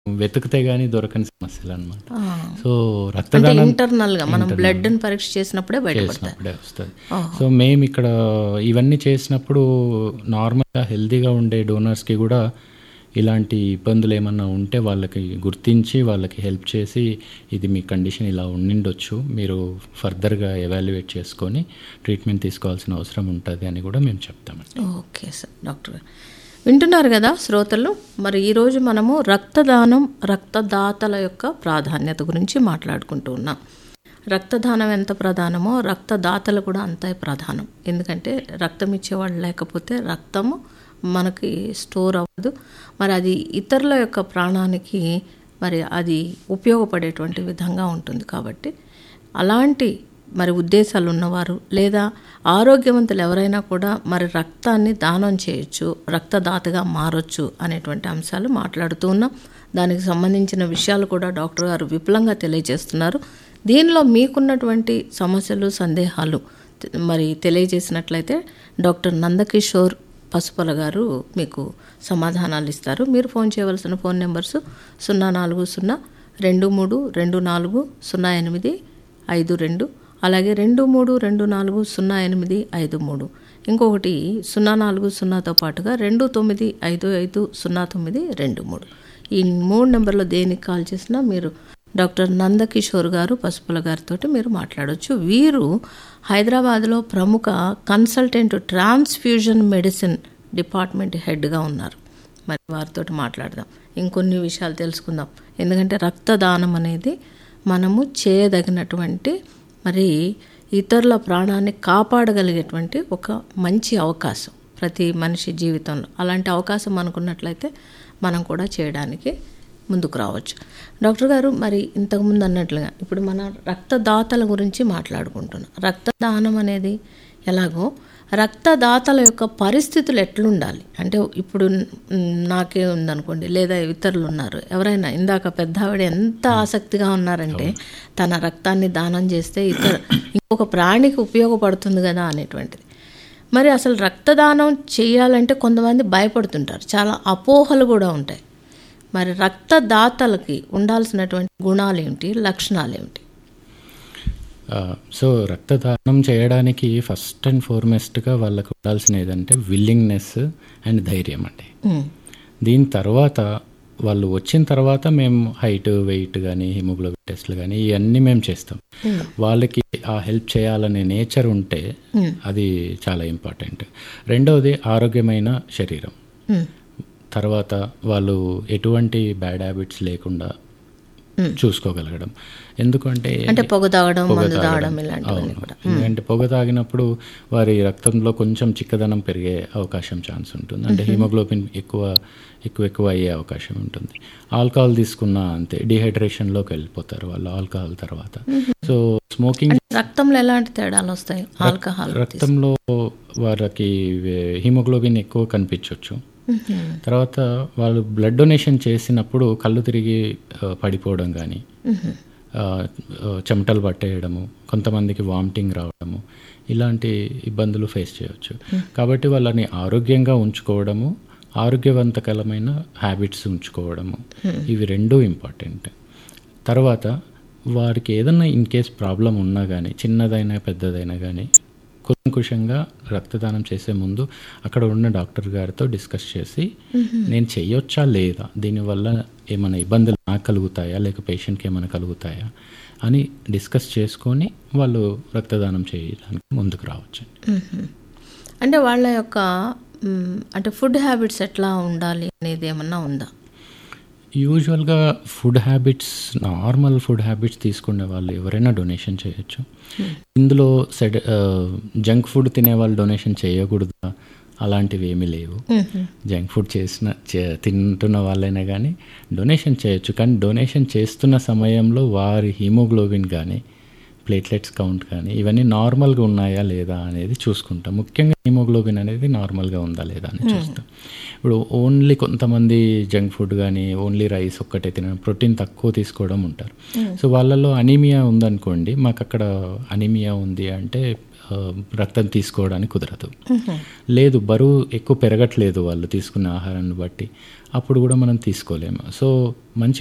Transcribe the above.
వెతికితే గానీ దొరకని సమస్యలు అనమాట ఆ. సో అంటే రక్తదానం ఇంటర్నల్ గా మనం బ్లడ్ పరీక్ష చేసినప్పుడే బయటపడతాయి చేసినప్పుడే వస్తుంది సో మేము ఇక్కడ ఇవన్నీ చేసినప్పుడు నార్మల్గా హెల్తీగా ఉండే డోనర్స్కి కూడా ఇలాంటి ఇబ్బందులు ఏమన్నా ఉంటే వాళ్ళకి గుర్తించి వాళ్ళకి హెల్ప్ చేసి ఇది మీ కండిషన్ ఇలా ఉండిండొచ్చు మీరు ఫర్దర్గా ఎవాల్యుయేట్ చేసుకొని ట్రీట్మెంట్ తీసుకోవాల్సిన అవసరం ఉంటుంది అని కూడా మేము చెప్తామండి ఓకే సార్ డాక్టర్ గారు వింటున్నారు కదా శ్రోతలు మరి ఈరోజు మనము రక్తదానం రక్తదాతల యొక్క ప్రాధాన్యత గురించి మాట్లాడుకుంటూ ఉన్నాం రక్తదానం ఎంత ప్రధానమో రక్తదాతలు కూడా అంతే ప్రధానం ఎందుకంటే రక్తం ఇచ్చేవాళ్ళు లేకపోతే రక్తము మనకి స్టోర్ అవ్వదు మరి అది ఇతరుల యొక్క ప్రాణానికి మరి అది ఉపయోగపడేటువంటి విధంగా ఉంటుంది కాబట్టి అలాంటి మరి ఉద్దేశాలు ఉన్నవారు లేదా ఆరోగ్యవంతులు ఎవరైనా కూడా మరి రక్తాన్ని దానం చేయొచ్చు రక్తదాతగా మారొచ్చు అనేటువంటి అంశాలు మాట్లాడుతూ ఉన్నాం దానికి సంబంధించిన విషయాలు కూడా డాక్టర్ గారు విపులంగా తెలియజేస్తున్నారు దీనిలో మీకున్నటువంటి సమస్యలు సందేహాలు తె- మరి తెలియజేసినట్లయితే డాక్టర్ నందకిషోర్ పసుపల గారు మీకు సమాధానాలు ఇస్తారు మీరు ఫోన్ చేయవలసిన ఫోన్ నెంబర్స్ సున్నా నాలుగు సున్నా రెండు మూడు రెండు నాలుగు సున్నా ఎనిమిది ఐదు రెండు అలాగే రెండు మూడు రెండు నాలుగు సున్నా ఎనిమిది ఐదు మూడు ఇంకొకటి సున్నా నాలుగు సున్నాతో పాటుగా రెండు తొమ్మిది ఐదు ఐదు సున్నా తొమ్మిది రెండు మూడు ఈ మూడు నెంబర్లో దేనికి కాల్ చేసినా మీరు డాక్టర్ నందకిషోర్ గారు పసుపుల గారితో మీరు మాట్లాడవచ్చు వీరు హైదరాబాద్లో ప్రముఖ కన్సల్టెంట్ ట్రాన్స్ఫ్యూజన్ మెడిసిన్ డిపార్ట్మెంట్ హెడ్గా ఉన్నారు మరి వారితో మాట్లాడదాం ఇంకొన్ని విషయాలు తెలుసుకుందాం ఎందుకంటే రక్తదానం అనేది మనము చేయదగినటువంటి మరి ఇతరుల ప్రాణాన్ని కాపాడగలిగేటువంటి ఒక మంచి అవకాశం ప్రతి మనిషి జీవితంలో అలాంటి అవకాశం మనకున్నట్లయితే మనం కూడా చేయడానికి ముందుకు రావచ్చు డాక్టర్ గారు మరి ఇంతకుముందు అన్నట్లుగా ఇప్పుడు మన రక్తదాతల గురించి మాట్లాడుకుంటున్నాం రక్తదానం అనేది ఎలాగో రక్తదాతల యొక్క పరిస్థితులు ఎట్లుండాలి అంటే ఇప్పుడు మ్, నాకే ఉందనుకోండి లేదా ఇతరులు ఉన్నారు ఎవరైనా ఇందాక పెద్ద ఆవిడ ఎంత ఆసక్తిగా ఉన్నారంటే తన రక్తాన్ని దానం చేస్తే ఇతర ఇంకొక ప్రాణికి ఉపయోగపడుతుంది కదా అనేటువంటిది మరి అసలు రక్తదానం చేయాలంటే కొంతమంది భయపడుతుంటారు చాలా అపోహలు కూడా ఉంటాయి మరి రక్తదాతలకి ఉండాల్సినటువంటి గుణాలు ఏమిటి లక్షణాలు ఏమిటి ఆ, సో రక్తదానం చేయడానికి ఫస్ట్ అండ్ ఫార్మోస్ట్గా వాళ్ళకు ఉండాల్సిన ఏదంటే విల్లింగ్నెస్ అండ్ ధైర్యం అండి ఉమ్, దీని తర్వాత వాళ్ళు వచ్చిన తర్వాత మేము హైట్ వెయిట్ కానీ హిమోగ్లోబిన్ టెస్ట్లు కానీ ఇవన్నీ మేము చేస్తాం వాళ్ళకి ఆ హెల్ప్ చేయాలనే నేచర్ ఉంటే అది చాలా ఇంపార్టెంట్ రెండవది ఆరోగ్యమైన శరీరం ఉమ్, తర్వాత వాళ్ళు ఎటువంటి బ్యాడ్ హ్యాబిట్స్ లేకుండా చూసుకోగలగడం ఎందుకంటే అంటే పొగ తాగడం పొగ మందు తాగడం. తాగడం ఇలాంటివన్నీ అవును. కూడా ఎందుకంటే పొగ తాగినప్పుడు వారి రక్తంలో కొంచెం చిక్కదనం పెరిగే అవకాశం ఛాన్స్ ఉంటుంది అంటే హిమోగ్లోబిన్ ఎక్కువ ఎక్కువ ఎక్కువ అయ్యే అవకాశం ఉంటుంది ఆల్కహాల్ తీసుకున్నా అంతే డిహైడ్రేషన్లోకి వెళ్ళిపోతారు వాళ్ళు ఆల్కహాల్ తర్వాత సో స్మోకింగ్ రక్తంలో ఎలాంటి తేడాలు వస్తాయి ఆల్కహాల్ రక్తంలో వారికి హిమోగ్లోబిన్ ఎక్కువ కనిపించవచ్చు తర్వాత వాళ్ళు బ్లడ్ డొనేషన్ చేసినప్పుడు కళ్ళు తిరిగి ఆ, పడిపోవడం కానీ ఆ, ఆ, చెమటలు పట్టేయడము కొంతమందికి వామిటింగ్ రావడము ఇలాంటి ఇబ్బందులు ఫేస్ చేయవచ్చు కాబట్టి వాళ్ళని ఆరోగ్యంగా ఉంచుకోవడము ఆరోగ్యవంతకరమైన హ్యాబిట్స్ ఉంచుకోవడము ఇవి రెండూ ఇంపార్టెంట్ తర్వాత వారికి ఏదన్నా ఇన్ కేస్ ప్రాబ్లం ఉన్నా కానీ చిన్నదైనా పెద్దదైనా కానీ కులంకుషంగా రక్తదానం చేసే ముందు అక్కడ ఉన్న డాక్టర్ గారితో డిస్కస్ చేసి నేను చెయ్యొచ్చా లేదా దీనివల్ల ఏమైనా ఇబ్బందులు నాకు కలుగుతాయా లేక పేషెంట్కి ఏమైనా కలుగుతాయా అని డిస్కస్ చేసుకొని వాళ్ళు రక్తదానం చేయడానికి ముందుకు రావచ్చు మ్మ్. అంటే వాళ్ళ యొక్క మ్, అంటే ఫుడ్ హ్యాబిట్స్ ఎట్లా ఉండాలి అనేది ఏమన్నా ఉందా యూజువల్గా food habits normal food habits తీసుకునే వాళ్ళు ఎవరైనా డొనేషన్ చేయొచ్చు ఇందులో సెడ్ జంక్ ఫుడ్ తినే వాళ్ళు డొనేషన్ చేయకూడదా అలాంటివి ఏమీ లేవు జంక్ ఫుడ్ చేసిన చే- తింటున్న వాళ్ళైనా కానీ డొనేషన్ చేయొచ్చు కానీ డొనేషన్ చేస్తున్న సమయంలో వారి హీమోగ్లోబిన్ కానీ ప్లేట్లెట్స్ కౌంట్ కానీ ఇవన్నీ నార్మల్గా ఉన్నాయా లేదా అనేది చూసుకుంటాం ముఖ్యంగా హీమోగ్లోబిన్ అనేది నార్మల్గా ఉందా లేదా అని చూస్తాం ఇప్పుడు ఓన్లీ కొంతమంది జంక్ ఫుడ్ కానీ ఓన్లీ రైస్ ఒక్కటే తినడం ప్రోటీన్ తక్కువ తీసుకోవడం ఉంటారు సో వాళ్ళలో అనీమియా ఉందనుకోండి మాకు అక్కడ అనీమియా ఉంది అంటే ఆ, ఆ, రక్తం తీసుకోవడానికి కుదరదు లేదు బరువు ఎక్కువ పెరగట్లేదు వాళ్ళు తీసుకున్న ఆహారాన్ని బట్టి అప్పుడు కూడా మనం తీసుకోలేము సో మంచి